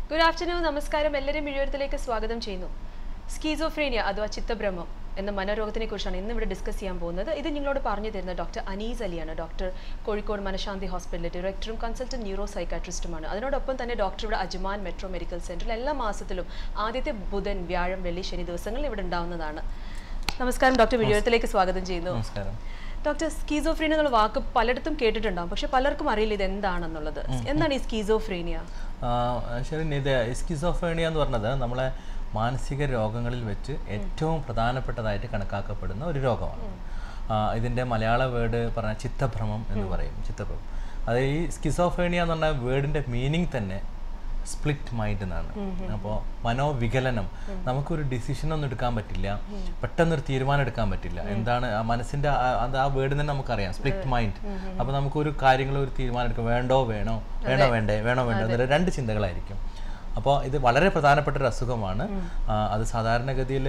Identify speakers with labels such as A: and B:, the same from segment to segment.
A: Good afternoon നമസ്കാരം എല്ലാവരും മിഴിയത്തിലേക്ക് സ്വാഗതം ചെയ്യുന്നു സ്കീസോഫ്രീനിയ അഥവാ ചിത്തഭ്രമം എന്ന മനോരോഗത്തിനെ കുറിച്ചാണ് ഇന്ന് ഇവിടെ ഡിസ്കസ് ചെയ്യാൻ പോകുന്നത് ഇത് നിങ്ങളോട് പറഞ്ഞു തരുന്ന ഡോക്ടർ അനീസ് അലിയാണ് ഡോക്ടർ കോഴിക്കോട് മനഃശാന്തി ഹോസ്പിറ്റലിലെ ഡയറക്ടറും കൺസൾട്ടന്റ് ന്യൂറോ സൈക്കാട്രിസ്റ്റുമാണ് അതിനോടൊപ്പം തന്നെ ഡോക്ടർ ഇവിടെ അജ്മാൻ മെട്രോ മെഡിക്കൽ സെന്ററിൽ എല്ലാ മാസത്തിലും ആദ്യത്തെ ബുധൻ വ്യാഴം വെള്ളി ശനി ദിവസങ്ങളിൽ ഇവിടെ ഉണ്ടാവുന്നതാണ് നമസ്കാരം ഡോക്ടർ വിഴിയത്തിലേക്ക് സ്വാഗതം ചെയ്യുന്നു
B: നമസ്കാരം
A: ഡോക്ടർ സ്കീസോഫ്രീനിയ എന്നുള്ള വാക്ക് പലയിടത്തും കേട്ടിട്ടുണ്ടാവും പക്ഷെ പലർക്കും അറിയില്ല ഇത് എന്താണെന്നുള്ളത് എന്താണ് ഈ സ്കീസോഫ്രീനിയ
B: ആ, ശരി ഇത് സ്കിസോഫേണിയ എന്ന് പറഞ്ഞത് നമ്മളെ മാനസിക രോഗങ്ങളിൽ വെച്ച് ഏറ്റവും പ്രധാനപ്പെട്ടതായിട്ട് കണക്കാക്കപ്പെടുന്ന ഒരു രോഗമാണ് ആ, ഇതിൻ്റെ മലയാള വേർഡ് പറഞ്ഞ ചിത്തഭ്രമം എന്ന് പറയും ചിത്തഭ്രമം അത് ഈ സ്കിസോഫേണിയ എന്ന് പറഞ്ഞ വേർഡിൻ്റെ മീനിങ് തന്നെ സ്പ്ലിറ്റ് മൈൻഡ് എന്നാണ് അപ്പോൾ മനോവികലനം നമുക്കൊരു ഡിസിഷൻ ഒന്നും എടുക്കാൻ പറ്റില്ല പെട്ടെന്നൊരു തീരുമാനം എടുക്കാൻ പറ്റില്ല എന്താണ് ആ മനസ്സിന്റെ ആ- അത് ആ വേർഡ് തന്നെ നമുക്കറിയാം സ്പ്ലിറ്റ് മൈൻഡ് അപ്പോൾ നമുക്കൊരു കാര്യങ്ങൾ ഒരു തീരുമാനം എടുക്കാം വേണ്ടോ വേണോ വേണോ വേണ്ടേ വേണോ വേണ്ടോ എന്നുള്ള രണ്ട് ചിന്തകളായിരിക്കും അപ്പോൾ ഇത് വളരെ പ്രധാനപ്പെട്ട ഒരു അസുഖമാണ് ആ, അത് സാധാരണഗതിയിൽ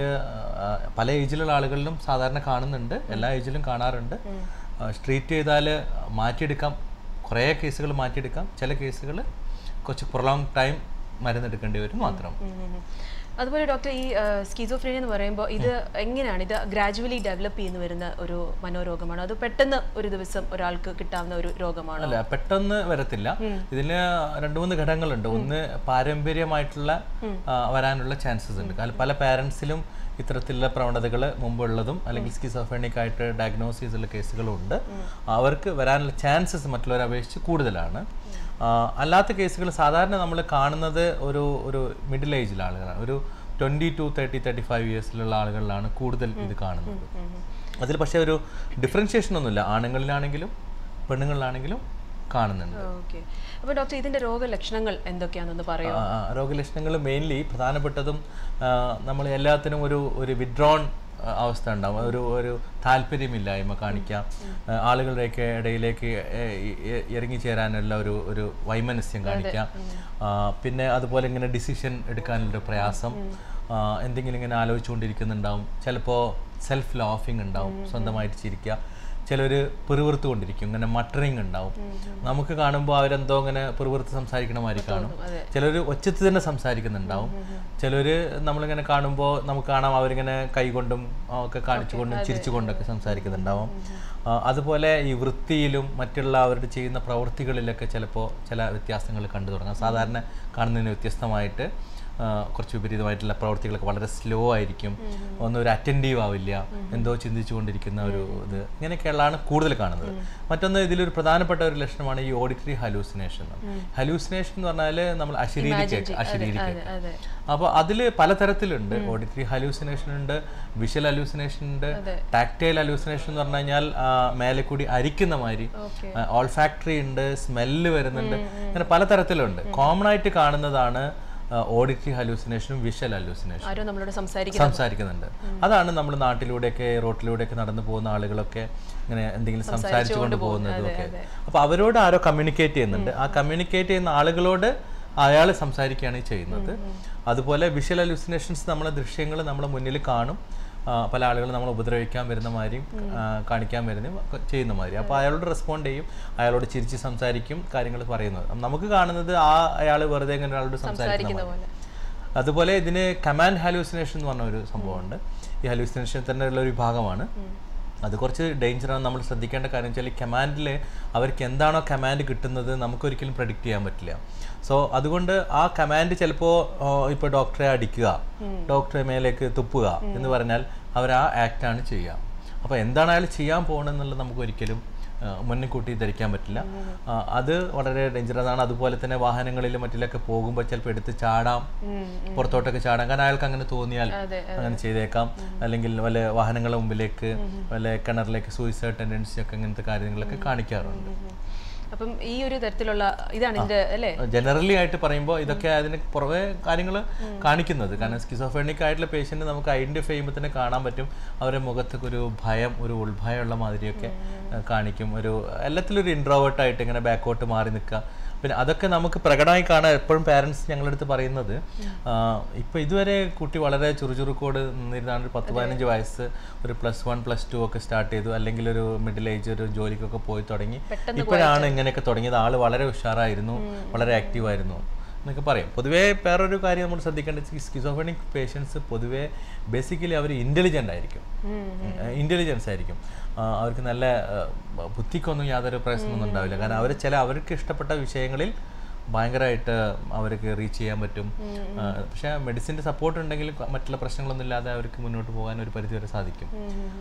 B: പല ഏജിലുള്ള ആളുകളിലും സാധാരണ കാണുന്നുണ്ട് എല്ലാ ഏജിലും കാണാറുണ്ട് ട്രീറ്റ് ചെയ്താൽ മാറ്റിയെടുക്കാം കുറേ കേസുകൾ മാറ്റിയെടുക്കാം ചില കേസുകൾ കുറച്ച് പ്രൊലോങ് ടൈം മരുന്നെടുക്കേണ്ടി വരും മാത്രം
A: അതുപോലെ ഡോക്ടർ ഈ സ്കീസോഫ്രീനിയ എന്ന് പറയുമ്പോൾ ഇത് എങ്ങനെയാണ് ഇത് ഗ്രാജുവലി ഡെവലപ്പ് ചെയ്യുന്നു വരുന്ന ഒരു മനോരോഗമാണ് അത് പെട്ടെന്ന് ഒരു ദിവസം ഒരാൾക്ക് കിട്ടാവുന്ന ഒരു രോഗമാണ്
B: അല്ല പെട്ടെന്ന് വരത്തില്ല ഇതിന് രണ്ട് മൂന്ന് ഘടകങ്ങളുണ്ട് ഒന്ന് പാരമ്പര്യമായിട്ടുള്ള ആ, വരാനുള്ള ചാൻസസ് ഉണ്ട് കാരണം പല പാരൻസിലും ഇത്തരത്തിലുള്ള പ്രവണതകൾ മുമ്പുള്ളതും അല്ലെങ്കിൽ സ്കിസോഫേണിക് ആയിട്ട് ഡയഗ്നോസ് ചെയ്തുള്ള കേസുകളും ഉണ്ട് അവർക്ക് വരാനുള്ള ചാൻസസ് മറ്റുള്ളവരെ അപേക്ഷിച്ച് കൂടുതലാണ് ആ, അല്ലാത്ത കേസുകൾ സാധാരണ നമ്മൾ കാണുന്നത് ഒരു ഒരു മിഡിൽ ഏജിലെ ആളുകളാണ് ഒരു twenty two thirty thirty five ഇയേഴ്സിലുള്ള ആളുകളിലാണ് കൂടുതൽ ഇത് കാണുന്നത് അതിൽ പക്ഷേ ഒരു ഡിഫറൻഷിയേഷൻ ഒന്നുമില്ല ആണുങ്ങളിലാണെങ്കിലും പെണ്ണുങ്ങളിലാണെങ്കിലും കാണുന്നുണ്ട്
A: ഓക്കെ അപ്പോൾ ഡോക്ടർ ഇതിന്റെ രോഗലക്ഷണങ്ങൾ എന്തൊക്കെയാണെന്ന് പറയോ
B: ആ, ആ, രോഗലക്ഷണങ്ങൾ മെയിൻലി പ്രധാനപ്പെട്ടതും നമ്മൾ എല്ലാത്തിനും ഒരു ഒരു വിഡ്രോൺ അവസ്ഥ ഉണ്ടാവും ഒരു ഒരു താല്പര്യമില്ലായ്മ കാണിക്കാം ആ, ആളുകളുടെയൊക്കെ ഇടയിലേക്ക് എ- എ- ഇറങ്ങിച്ചേരാനുള്ള ഒരു ഒരു വൈമനസ്യം കാണിക്കാം ആ, പിന്നെ അതുപോലെ ഇങ്ങനെ ഡിസിഷൻ എടുക്കാനുള്ളൊരു പ്രയാസം ആ, എന്തെങ്കിലും ഇങ്ങനെ ആലോചിച്ചുകൊണ്ടിരിക്കുന്നുണ്ടാവും ചിലപ്പോൾ സെൽഫ് ലാഫിംഗ് ഉണ്ടാവും സ്വന്തമായിട്ട് ചിരിക്കുക ചിലർ പെറുവിറുത്ത് കൊണ്ടിരിക്കും ഇങ്ങനെ മട്ടറിങ് ഉണ്ടാവും നമുക്ക് കാണുമ്പോൾ അവരെന്തോ ഇങ്ങനെ പെറുവിറുത്ത് സംസാരിക്കണ മാതിരി കാണും
A: അതെ.
B: ചിലർ ഒച്ചത്തിൽ തന്നെ സംസാരിക്കുന്നുണ്ടാവും ചിലർ നമ്മളിങ്ങനെ കാണുമ്പോൾ നമുക്ക് കാണാം അവരിങ്ങനെ കൈകൊണ്ടും ആ, ഒക്കെ കാണിച്ചുകൊണ്ടും ചിരിച്ചുകൊണ്ടൊക്കെ സംസാരിക്കുന്നുണ്ടാവും ആ, അതുപോലെ ഈ വൃത്തിയിലും മറ്റുള്ള അവരുടെ ചെയ്യുന്ന പ്രവൃത്തികളിലൊക്കെ ചിലപ്പോൾ ചില വ്യത്യാസങ്ങൾ കണ്ടു തുടങ്ങാം സാധാരണ കാണുന്നതിന് വ്യത്യസ്തമായിട്ട് ആ, കുറച്ച് വിപരീതമായിട്ടുള്ള പ്രവൃത്തികളൊക്കെ വളരെ സ്ലോ ആയിരിക്കും ഒന്നും ഒരു അറ്റൻറ്റീവ് ആവില്ല എന്തോ ചിന്തിച്ചുകൊണ്ടിരിക്കുന്ന ഒരു ഇത് ഇങ്ങനെയൊക്കെയുള്ളതാണ് കൂടുതൽ കാണുന്നത് മറ്റൊന്ന് ഇതിലൊരു പ്രധാനപ്പെട്ട ഒരു ലക്ഷണമാണ് ഈ ഓഡിറ്ററി ഹലൂസിനേഷൻ ഹലൂസിനേഷൻ എന്ന് പറഞ്ഞാൽ നമ്മൾ അശരീരി കേൾക്കുക അശരീരി കേൾക്കുക
A: അതെ
B: അപ്പോൾ അതിൽ പലതരത്തിലുണ്ട് ഓഡിറ്ററി ഹലൂസിനേഷൻ ഉണ്ട് വിഷ്വൽ ഹലൂസിനേഷൻ ഉണ്ട് ടാക്ടൈൽ ഹലൂസിനേഷൻ എന്ന് പറഞ്ഞു കഴിഞ്ഞാൽ ആ, മേലെ കൂടി അരിക്കുന്ന മാതിരി
A: ഓക്കെ
B: ഓൾഫാക്ടറി ഉണ്ട് സ്മെല്ല് വരുന്നുണ്ട് അങ്ങനെ പലതരത്തിലുണ്ട് കോമൺ ആയിട്ട് കാണുന്നതാണ് ഓഡിറ്ററി ഹലൂസിനേഷനും വിഷ്വൽ ഹലൂസിനേഷനും
A: ആരോ നമ്മളോട് സംസാരിക്കുന്നത്
B: സംസാരിക്കുന്നുണ്ട് അതാണ് നമ്മൾ നാട്ടിലൂടെയൊക്കെ റോട്ടിലൂടെയൊക്കെ നടന്നു പോകുന്ന ആളുകളൊക്കെ ഇങ്ങനെ എന്തെങ്കിലും സംസാരിച്ചുകൊണ്ട് പോകുന്നതും ഒക്കെ അപ്പൊ അവരോട് ആരോ കമ്മ്യൂണിക്കേറ്റ് ചെയ്യുന്നുണ്ട് ആ കമ്മ്യൂണിക്കേറ്റ് ചെയ്യുന്ന ആളുകളോട് അയാൾ സംസാരിക്കുകയാണ് ഈ ചെയ്യുന്നത് അതുപോലെ വിഷ്വൽ അലൂസിനേഷൻസ് നമ്മളെ ദൃശ്യങ്ങൾ നമ്മുടെ മുന്നിൽ കാണും ആ, പല ആളുകൾ നമ്മളെ ഉപദ്രവിക്കാൻ വരുന്ന മാതിരിയും ആ, കാണിക്കാൻ വരുന്നതും ഒക്കെ ചെയ്യുന്ന മാതിരി അപ്പോൾ അയാളോട് റെസ്പോണ്ട് ചെയ്യും അയാളോട് ചിരിച്ച് സംസാരിക്കും കാര്യങ്ങൾ പറയുന്നത് നമുക്ക് കാണുന്നത് ആ അയാൾ വെറുതെ ഇങ്ങനെ ഒരാളോട് സംസാരിക്കുന്ന മാതിരി.
A: പോലെ
B: അതുപോലെ ഇതിന് കമാൻഡ് ഹാലൂസിനേഷൻ എന്ന് പറഞ്ഞ ഒരു സംഭവമുണ്ട് ഈ ഹാലൂസിനേഷൻ തന്നെ ഉള്ള ഒരു വിഭാഗമാണ് അത് കുറച്ച് ഡേഞ്ചറാണ് നമ്മൾ ശ്രദ്ധിക്കേണ്ട കാര്യം വെച്ചാൽ ഈ കമാൻഡിൽ അവർക്ക് എന്താണോ കമാൻഡ് കിട്ടുന്നത് നമുക്കൊരിക്കലും പ്രഡിക്റ്റ് ചെയ്യാൻ പറ്റില്ല സോ അതുകൊണ്ട് ആ കമാൻഡ് ചിലപ്പോൾ ഇപ്പോൾ ഡോക്ടറെ അടിക്കുക ഡോക്ടറെ മേലേക്ക് തുപ്പുക എന്ന് പറഞ്ഞാൽ അവർ ആ ആക്റ്റാണ് ചെയ്യുക അപ്പോൾ എന്താണ് അയാൾ ചെയ്യാൻ പോകണമെന്നുള്ളത് നമുക്ക് ഒരിക്കലും ആ, മുന്നിൽ കൂട്ടി ധരിക്കാൻ പറ്റില്ല ആ, അത് വളരെ ഡേഞ്ചറസ് ആണ് അതുപോലെ തന്നെ വാഹനങ്ങളിലും മറ്റിലൊക്കെ പോകുമ്പോൾ ചിലപ്പോൾ എടുത്ത് ചാടാം പുറത്തോട്ടൊക്കെ ചാടാം കാരണം അയാൾക്ക് അങ്ങനെ തോന്നിയാൽ
A: അതെ,
B: അങ്ങനെ ചെയ്തേക്കാം അല്ലെങ്കിൽ വല്ല വാഹനങ്ങളുടെ മുമ്പിലേക്ക് വല്ല കിണറിലേക്ക് സൂയിസൈഡ് ടെൻഡൻസി ഒക്കെ ഇങ്ങനത്തെ കാര്യങ്ങളൊക്കെ കാണിക്കാറുണ്ട്
A: അപ്പം ഈ ഒരു തരത്തിലുള്ള ഇതാണ് ഇതിന്റെ അല്ലേ
B: ജനറലി ആയിട്ട് പറയുമ്പോൾ ഇതൊക്കെ അതിന് പുറമെ കാര്യങ്ങൾ കാണിക്കുന്നത് കാരണം സ്കിസോഫേണിക് ആയിട്ടുള്ള പേഷ്യന്റ് നമുക്ക് ഐഡന്റിഫൈ ചെയ്യുമ്പോൾ തന്നെ കാണാൻ പറ്റും അവരുടെ മുഖത്തൊക്കെ ഒരു ഭയം ഒരു ഉൾഭയമുള്ള മാതിരിയൊക്കെ ഏഹ്, കാണിക്കും ഒരു എല്ലാത്തിലും ഒരു ഇൻട്രോവേർട്ട് ആയിട്ട് ഇങ്ങനെ ബാക്കോട്ട് മാറി നിൽക്കുക പിന്നെ അതൊക്കെ നമുക്ക് പ്രകടമായി കാണാൻ എപ്പോഴും പാരൻസ് ഞങ്ങളുടെ അടുത്ത് പറയുന്നത് ഇപ്പൊ ഇതുവരെ കുട്ടി വളരെ ചുറുചുറുക്കോട് നിന്നിരുന്നാണ് ഒരു പത്ത് പതിനഞ്ച് വയസ്സ് ഒരു പ്ലസ് വൺ പ്ലസ് ടു ഒക്കെ സ്റ്റാർട്ട് ചെയ്തു അല്ലെങ്കിൽ ഒരു മിഡിൽ ഏജ് ഒരു ജോലിക്കൊക്കെ പോയി തുടങ്ങി ഇപ്പോഴാണ് ഇങ്ങനെയൊക്കെ തുടങ്ങിയത് ആള് വളരെ ഉഷാറായിരുന്നു വളരെ ആക്റ്റീവ് ആയിരുന്നു എന്നൊക്കെ പറയും പൊതുവേ വേറൊരു കാര്യം നമ്മൾ ശ്രദ്ധിക്കേണ്ടത് സ്കിസോഫണിക് പേഷ്യൻസ് പൊതുവേ ബേസിക്കലി അവർ ഇൻ്റലിജൻ്റ് ആയിരിക്കും ഇൻ്റലിജൻസ് ആയിരിക്കും ആ, അവർക്ക് നല്ല ആ, ബുദ്ധിക്കൊന്നും യാതൊരു പ്രശ്നമൊന്നും ഉണ്ടാവില്ല കാരണം അവർ ചില അവർക്ക് ഇഷ്ടപ്പെട്ട വിഷയങ്ങളിൽ ഭയങ്കരമായിട്ട് അവർക്ക് റീച്ച് ചെയ്യാൻ പറ്റും ആ, പക്ഷേ മെഡിസിൻ്റെ സപ്പോർട്ട് ഉണ്ടെങ്കിൽ മറ്റുള്ള പ്രശ്നങ്ങളൊന്നും ഇല്ലാതെ അവർക്ക് മുന്നോട്ട് പോകാൻ ഒരു പരിധി വരെ സാധിക്കും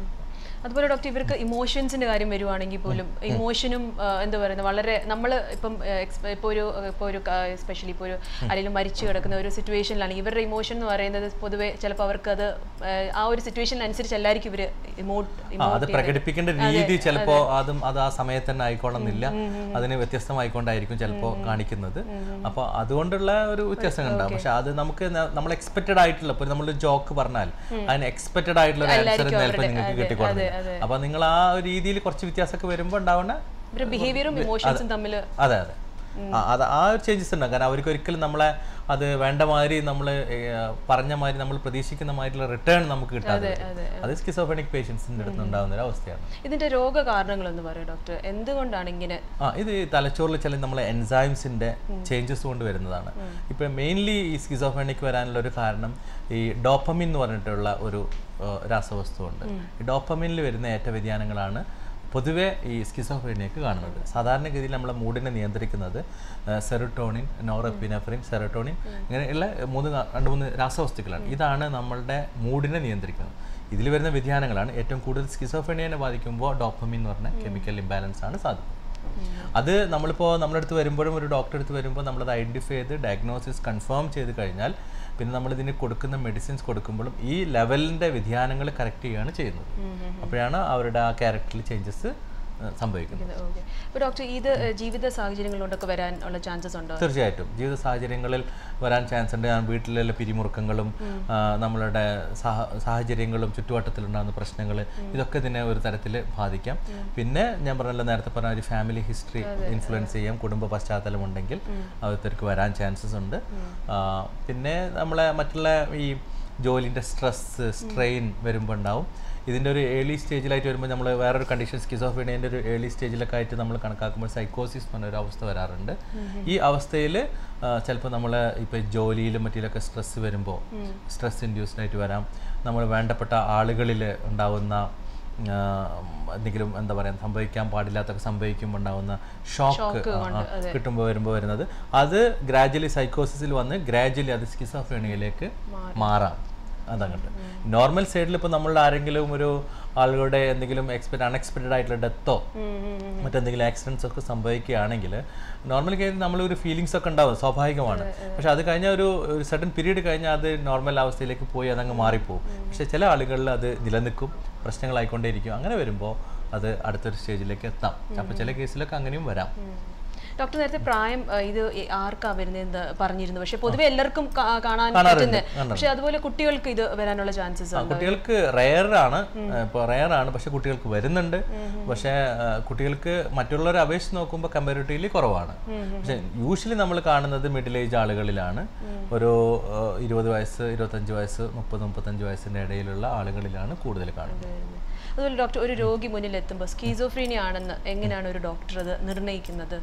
A: അതുപോലെ ഡോക്ടർ ഇവർക്ക് ഇമോഷൻസിന്റെ കാര്യം വരുവാണെങ്കിൽ പോലും ഇമോഷനും എന്താ പറയുന്നത് വളരെ നമ്മൾ ഇപ്പം ഇപ്പോൾ ഒരു ഇപ്പോൾ ഒരു എസ്പെഷ്യലി ഇപ്പോൾ ഒരു അല്ലെങ്കിൽ മരിച്ചു കിടക്കുന്ന ഒരു സിറ്റുവേഷനിലാണെങ്കിൽ ഇവരുടെ ഇമോഷൻ എന്ന് പറയുന്നത് പൊതുവെ ചിലപ്പോൾ അവർക്ക് അത് ആ, ആ ഒരു സിറ്റുവേഷനിലനുസരിച്ചല്ലായിരിക്കും ഇവർ ഇമോട്ട്
B: ആ, അത് പ്രകടിപ്പിക്കേണ്ട രീതി ചിലപ്പോൾ അതും അത് ആ സമയത്ത് തന്നെ ആയിക്കോളുന്നില്ല അതിന് വ്യത്യസ്തമായിക്കൊണ്ടായിരിക്കും ചിലപ്പോൾ കാണിക്കുന്നത് അപ്പോൾ അതുകൊണ്ടുള്ള ഒരു വ്യത്യാസം ഉണ്ടാവും പക്ഷെ അത് നമുക്ക് ന- നമ്മൾ എക്സ്പെക്റ്റഡ് ആയിട്ടുള്ള ഇപ്പോൾ നമ്മൾ ജോക്ക് പറഞ്ഞാൽ അതിന് എക്സ്പെക്റ്റഡ് ആയിട്ടുള്ള ഒരു ആൻസർ ചിലപ്പോൾ നിങ്ങൾക്ക് കിട്ടിക്കൊള്ളുന്നില്ല അപ്പോൾ നിങ്ങൾ ആ ഒരു രീതിയിൽ കുറച്ച് വ്യത്യാസമൊക്കെ വരുമ്പോൾ ഉണ്ടാവുന്ന
A: ഇവരുടെ ബിഹേവിയറും ഇമോഷൻസും തമ്മിൽ
B: അതെ അതെ ആ, അത് ആ ഒരു ചേഞ്ചസ് ഉണ്ടാവും കാരണം അവർക്ക് ഒരിക്കലും നമ്മളെ അത് വേണ്ട മാതിരി നമ്മൾ പറഞ്ഞ മാതിരി നമ്മൾ പ്രതീക്ഷിക്കുന്ന മാതിരിയുള്ള റിട്ടേൺ നമുക്ക് കിട്ടാതെ വരും. അത് സ്കിസോഫണിക് പേഷ്യൻസിൻ്റെ അടുത്ത് ഉണ്ടാകുന്ന ഒരു അവസ്ഥയാണ്
A: ഇതിന്റെ രോഗകാരണങ്ങളെന്ന് പറയും ഡോക്ടർ എന്തുകൊണ്ടാണ് ഇങ്ങനെ
B: ആ ഇത് ഈ തലച്ചോറിൽ ചില നമ്മളെ എൻസൈംസിൻ്റെ ചേഞ്ചസ് കൊണ്ട് വരുന്നതാണ് ഇപ്പം മെയിൻലി ഈ സ്കിസോഫ്രനിക് വരാനുള്ള ഒരു കാരണം ഈ ഡോപ്പമിൻ എന്ന് പറഞ്ഞിട്ടുള്ള ഒരു ആ, രാസവസ്തുവുണ്ട് ഈ ഡോപ്പമിനിൽ വരുന്ന ഏറ്റ വ്യതിയാനങ്ങളാണ് പൊതുവെ ഈ സ്കിസോഫ്രീനിയക്ക് കാണുന്നത് സാധാരണഗതിയിൽ നമ്മളെ മൂഡിനെ നിയന്ത്രിക്കുന്നത് സെറട്ടോണിൻ നോറെപ്പിനഫ്രിൻ സെറട്ടോണിൻ ഇങ്ങനെയുള്ള മൂന്ന് കാ- രണ്ട് മൂന്ന് രാസവസ്തുക്കളാണ് ഇതാണ് നമ്മളുടെ മൂഡിനെ നിയന്ത്രിക്കുന്നത് ഇതിൽ വരുന്ന വ്യതിയാനങ്ങളാണ് ഏറ്റവും കൂടുതൽ സ്കിസോഫ്രീനിയനെ ബാധിക്കുമ്പോൾ ഡോപ്പമിൻ എന്ന് പറഞ്ഞ കെമിക്കൽ ഇംബാലൻസ് ആണ് സാധിക്കുന്നത് അത് നമ്മളിപ്പോൾ നമ്മുടെ അടുത്ത് വരുമ്പോഴും ഒരു ഡോക്ടറെ അടുത്ത് വരുമ്പോൾ നമ്മളത് ഐഡൻറ്റിഫൈ ചെയ്ത് ഡയഗ്നോസിസ് കൺഫേം ചെയ്ത് കഴിഞ്ഞാൽ പിന്നെ നമ്മളിതിന് കൊടുക്കുന്ന മെഡിസിൻസ് കൊടുക്കുമ്പോഴും ഈ ലെവലിൻ്റെ വ്യതിയാനങ്ങൾ കറക്റ്റ് ചെയ്യുകയാണ് ചെയ്യുന്നത് അപ്പോഴാണ് അവരുടെ ആ ക്യാരക്ടറിൽ ചേഞ്ചസ് സംഭവിക്കുന്നത്
A: ഓക്കെ അപ്പോൾ ഡോക്ടർ ഇത് ഏഹ്, ജീവിത സാഹചര്യങ്ങളിലൊക്കെ വരാൻ ഉള്ള ചാൻസസ് ഉണ്ടോ
B: തീർച്ചയായിട്ടും ജീവിത സാഹചര്യങ്ങളിൽ വരാൻ ചാൻസ് ഉണ്ട് ഞാൻ വീട്ടിലുള്ള പിരിമുറുക്കങ്ങളും ആ, നമ്മളുടെ സാഹ- സാഹചര്യങ്ങളും ചുറ്റുവട്ടത്തിലുണ്ടാകുന്ന പ്രശ്നങ്ങൾ ഇതൊക്കെ ഇതിനെ ഒരു തരത്തിൽ ബാധിക്കാം പിന്നെ ഞാൻ പറഞ്ഞല്ലോ നേരത്തെ പറഞ്ഞ ഒരു ഫാമിലി ഹിസ്റ്ററി ഇൻഫ്ലുവൻസ് ചെയ്യാം കുടുംബ പശ്ചാത്തലം ഉണ്ടെങ്കിൽ അവർക്ക് വരാൻ ചാൻസസ് ഉണ്ട് ആ, പിന്നെ നമ്മളെ മറ്റുള്ള ഈ ജോലിൻ്റെ സ്ട്രെസ് സ്ട്രെയിൻ വരുമ്പോൾ ഉണ്ടാവും ഇതിൻ്റെ ഒരു ഏർലി സ്റ്റേജിലായിട്ട് വരുമ്പോൾ നമ്മൾ വേറൊരു കണ്ടീഷൻ സ്കിസോഫിനിയൻ്റെ ഒരു ഏർലി സ്റ്റേജിലൊക്കെ ആയിട്ട് നമ്മൾ കണക്കാക്കുമ്പോൾ സൈക്കോസിസ് എന്ന് പറഞ്ഞ ഒരു അവസ്ഥ വരാറുണ്ട് ഈ അവസ്ഥയിൽ ചിലപ്പോൾ നമ്മൾ ഇപ്പോൾ ജോലിയിലും മറ്റിലൊക്കെ സ്ട്രെസ് വരുമ്പോൾ സ്ട്രെസ് ഇൻഡ്യൂസ്ഡ് ആയിട്ട് വരാം നമ്മൾ വേണ്ടപ്പെട്ട ആളുകളിൽ ഉണ്ടാവുന്ന ആ, എന്തെങ്കിലും എന്താ പറയുക സംഭവിക്കാൻ പാടില്ലാത്തൊക്കെ സംഭവിക്കുമ്പോൾ ഉണ്ടാവുന്ന ഷോക്ക് കിട്ടുമ്പോൾ വരുമ്പോൾ വരുന്നത് അത് ഗ്രാജ്വലി സൈക്കോസിസിൽ വന്ന് ഗ്രാജ്വലി അത് സ്കിസോഫ്രേണിയയിലേക്ക് മാറാം അതങ്ങോട്ട് നോർമൽ സൈഡിൽ ഇപ്പോൾ നമ്മൾ ആരെങ്കിലും ഒരു ആളുകളുടെ എന്തെങ്കിലും എക്സ്പെക്ട് അൺഎക്സ്പെക്റ്റഡ് ആയിട്ടുള്ള ഡെത്തോ മറ്റെന്തെങ്കിലും ആക്സിഡൻസ് ഒക്കെ സംഭവിക്കുകയാണെങ്കിൽ നോർമൽ കേസിൽ നമ്മളൊരു ഫീലിങ്സ് ഒക്കെ ഉണ്ടാവും സ്വാഭാവികമാണ് പക്ഷെ അത് കഴിഞ്ഞ ഒരു ഒരു സഡൻ പീരീഡ് കഴിഞ്ഞാൽ അത് നോർമൽ അവസ്ഥയിലേക്ക് പോയി അതങ്ങ് മാറിപ്പോവും പക്ഷെ ചില ആളുകളിൽ അത് നിലനിൽക്കും പ്രശ്നങ്ങളായിക്കൊണ്ടേയിരിക്കും അങ്ങനെ വരുമ്പോൾ അത് അടുത്തൊരു സ്റ്റേജിലേക്ക് എത്താം അപ്പോൾ ചില കേസിലൊക്കെ അങ്ങനെയും വരാം
A: ഡോക്ടർ നേരത്തെ പ്രായം ഏഹ്, ഇത് എ- ആർക്കാ വരുന്നതെന്ന് പറഞ്ഞിരുന്നു പക്ഷെ പൊതുവെ എല്ലാവർക്കും കാ- കാണാൻ
B: കാണാറുണ്ട്,
A: പറ്റുന്ന പക്ഷെ അതുപോലെ കുട്ടികൾക്ക് ഇത് വരാനുള്ള ചാൻസസ്
B: ആ, കുട്ടികൾക്ക് റെയറാണ് ഇപ്പോൾ റെയറാണ് പക്ഷെ കുട്ടികൾക്ക് വരുന്നുണ്ട് പക്ഷേ ആ, കുട്ടികൾക്ക് മറ്റുള്ളവരെ അപേക്ഷിച്ച് നോക്കുമ്പോൾ കമ്പാരിറ്റീവ്ലി കുറവാണ് പക്ഷെ യൂഷ്വലി നമ്മൾ കാണുന്നത് മിഡിൽ ഏജ് ആളുകളിലാണ് ഒരു ആ, ഇരുപത് വയസ്സ് ഇരുപത്തഞ്ച് വയസ്സ് മുപ്പത് മുപ്പത്തഞ്ച് വയസ്സിൻ്റെ ഇടയിലുള്ള ആളുകളിലാണ് കൂടുതൽ കാണുന്നത്
A: അതുപോലെ ഡോക്ടർ ഒരു രോഗി മുന്നിൽ എത്തുമ്പോൾ സ്കീസോഫ്രീനിയ ആണെന്ന് എങ്ങനെയാണ് ഒരു ഡോക്ടർ അത് നിർണ്ണയിക്കുന്നത്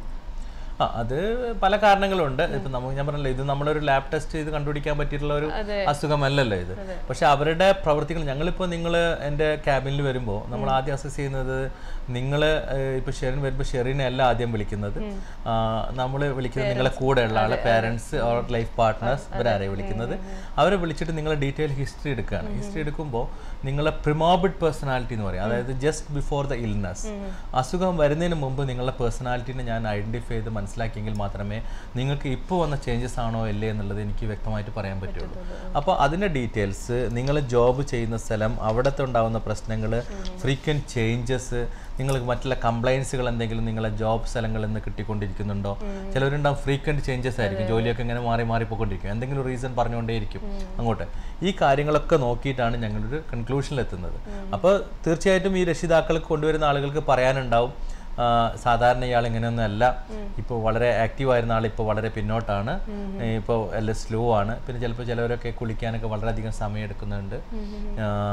B: ആ അത് പല കാരണങ്ങളുണ്ട് ഇപ്പം നമുക്ക് ഞാൻ പറഞ്ഞല്ലോ ഇത് നമ്മളൊരു ലാബ് ടെസ്റ്റ് ചെയ്ത് കണ്ടുപിടിക്കാൻ പറ്റിയിട്ടുള്ള ഒരു അസുഖമല്ലല്ലോ ഇത് പക്ഷെ അവരുടെ പ്രവർത്തികൾ ഞങ്ങളിപ്പോൾ നിങ്ങൾ എൻ്റെ ക്യാബിനിൽ വരുമ്പോൾ നമ്മൾ ആദ്യം അസസ് ചെയ്യുന്നത് നിങ്ങൾ ഇപ്പോൾ ഷെറിൻ വരുമ്പോൾ ഷെറിനെ അല്ല ആദ്യം വിളിക്കുന്നത് നമ്മൾ വിളിക്കുന്നത് നിങ്ങളെ കൂടെയുള്ള ആളെ പാരൻസ് ഓർ ലൈഫ് പാർട്ട്നേഴ്സ് ഇവരാരെയും വിളിക്കുന്നത് അവരെ വിളിച്ചിട്ട് നിങ്ങൾ ഡീറ്റെയിൽ ഹിസ്റ്ററി എടുക്കുകയാണ് ഹിസ്റ്ററി എടുക്കുമ്പോൾ നിങ്ങളെ പ്രിമോബിഡ് പേഴ്സണാലിറ്റി എന്ന് പറയും അതായത് ജസ്റ്റ് ബിഫോർ ദ ഇൽനെസ് അസുഖം വരുന്നതിന് മുമ്പ് നിങ്ങളുടെ പേഴ്സണാലിറ്റിനെ ഞാൻ ഐഡൻറ്റിഫൈ ചെയ്ത് മനസ്സിലാക്കിയെങ്കിൽ മാത്രമേ നിങ്ങൾക്ക് ഇപ്പോൾ വന്ന ചേഞ്ചസ് ആണോ അല്ലേ എന്നുള്ളത് എനിക്ക് വ്യക്തമായിട്ട് പറയാൻ പറ്റുള്ളൂ അപ്പോൾ അതിൻ്റെ ഡീറ്റെയിൽസ് നിങ്ങൾ ജോബ് ചെയ്യുന്ന സ്ഥലം അവിടുത്തെ ഉണ്ടാകുന്ന പ്രശ്നങ്ങൾ ഫ്രീക്വൻറ്റ് ചേഞ്ചസ് നിങ്ങൾക്ക് മറ്റുള്ള കംപ്ലൈൻസുകൾ എന്തെങ്കിലും നിങ്ങളെ ജോബ് സ്ഥലങ്ങളിൽ നിന്ന് കിട്ടിക്കൊണ്ടിരിക്കുന്നുണ്ടോ ചിലവരുണ്ടാവും ഫ്രീക്വൻറ്റ് ചേഞ്ചസ് ആയിരിക്കും ജോലിയൊക്കെ ഇങ്ങനെ മാറി മാറി പോയിക്കൊണ്ടിരിക്കും എന്തെങ്കിലും റീസൺ പറഞ്ഞുകൊണ്ടേയിരിക്കും അങ്ങോട്ട് ഈ കാര്യങ്ങളൊക്കെ നോക്കിയിട്ടാണ് ഞങ്ങളൊരു കൺക്ലൂഷനിൽ എത്തുന്നത് അപ്പോൾ തീർച്ചയായിട്ടും ഈ രക്ഷിതാക്കൾക്ക് കൊണ്ടുവരുന്ന ആളുകൾക്ക് പറയാനുണ്ടാവും ആ, സാധാരണ ഇയാൾ ഇങ്ങനെയൊന്നും അല്ല ഇപ്പോൾ വളരെ ആക്റ്റീവ് ആയിരുന്ന ആൾ ഇപ്പോൾ വളരെ പിന്നോട്ടാണ് ഇപ്പോൾ എല്ലാം സ്ലോ ആണ് പിന്നെ ചിലപ്പോൾ ചിലവരൊക്കെ കുളിക്കാനൊക്കെ വളരെയധികം സമയം എടുക്കുന്നുണ്ട് ആ,